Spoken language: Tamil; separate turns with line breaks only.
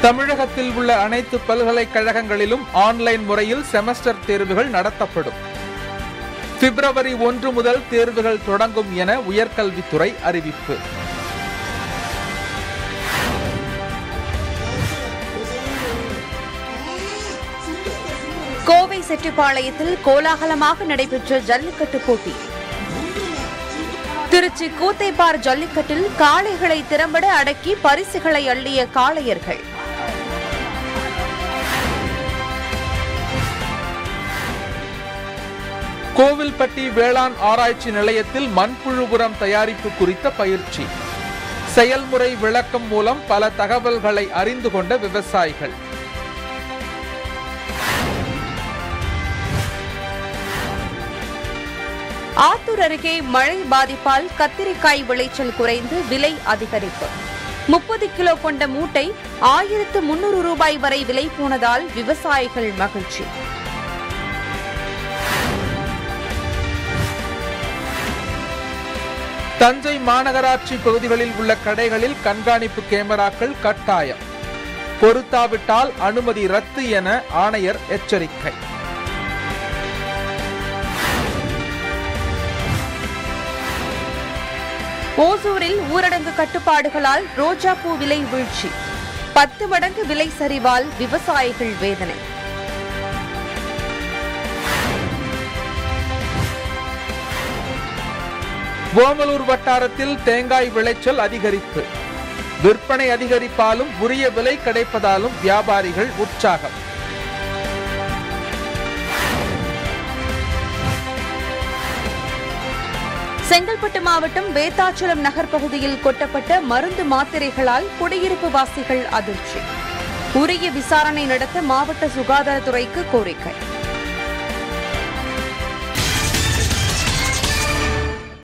தமிழகத்தில் உள்ள அனைத்து பல்கலைக்கழகங்களிலும் ஆன்லைன் முறையில் செமஸ்டர் தேர்வுகள் நடத்தப்படும் பிப்ரவரி ஒன்று முதல் தேர்வுகள் தொடங்கும் என உயர்கல்வித்துறை அறிவிப்பு
கோவை செட்டிப்பாளையத்தில் கோலாகலமாக நடைபெற்ற ஜல்லிக்கட்டு போட்டி திருச்சி கூத்தைப்பார் ஜல்லிக்கட்டில் காளைகளை திறம்பட அடக்கி பரிசுகளை அள்ளிய காளையர்கள்
கோவில்பட்டி வேளாண் ஆராய்ச்சி நிலையத்தில் மண்புழு உரம் தயாரிப்பு குறித்த பயிற்சி செயல்முறை விளக்கம் மூலம் பல தகவல்களை அறிந்து கொண்ட விவசாயிகள்
ஆத்தூர் அருகே மழை பாதிப்பால் கத்திரிக்காய் விளைச்சல் குறைந்து விலை அதிகரிப்பு முப்பது கிலோ கொண்ட மூட்டை ஆயிரத்து முன்னூறு ரூபாய் வரை விலை போனதால் விவசாயிகள் மகிழ்ச்சி
தஞ்சை மாநகராட்சி பகுதிகளில் உள்ள கடைகளில் கண்காணிப்பு கேமராக்கள் கட்டாயம் பொருத்தாவிட்டால் அனுமதி ரத்து என ஆணையர் எச்சரிக்கை
ஓசூரில் ஊரடங்கு கட்டுப்பாடுகளால் ரோஜா பூ விலை வீழ்ச்சி பத்து மடங்கு விலை சரிவால் விவசாயிகள் வேதனை
ஓமலூர் வட்டாரத்தில் தேங்காய் விளைச்சல் அதிகரிப்பு விற்பனை அதிகரிப்பாலும் உரிய விலை கிடைப்பதாலும் வியாபாரிகள் உற்சாகம்
செங்கல்பட்டு மாவட்டம் வேத்தாச்சலம் நகர் பகுதியில் கொட்டப்பட்ட மருந்து மாத்திரைகளால் குடியிருப்பு வாசிகள் அதிர்ச்சி உரிய விசாரணை நடத்த மாவட்ட சுகாதாரத்துறைக்கு கோரிக்கை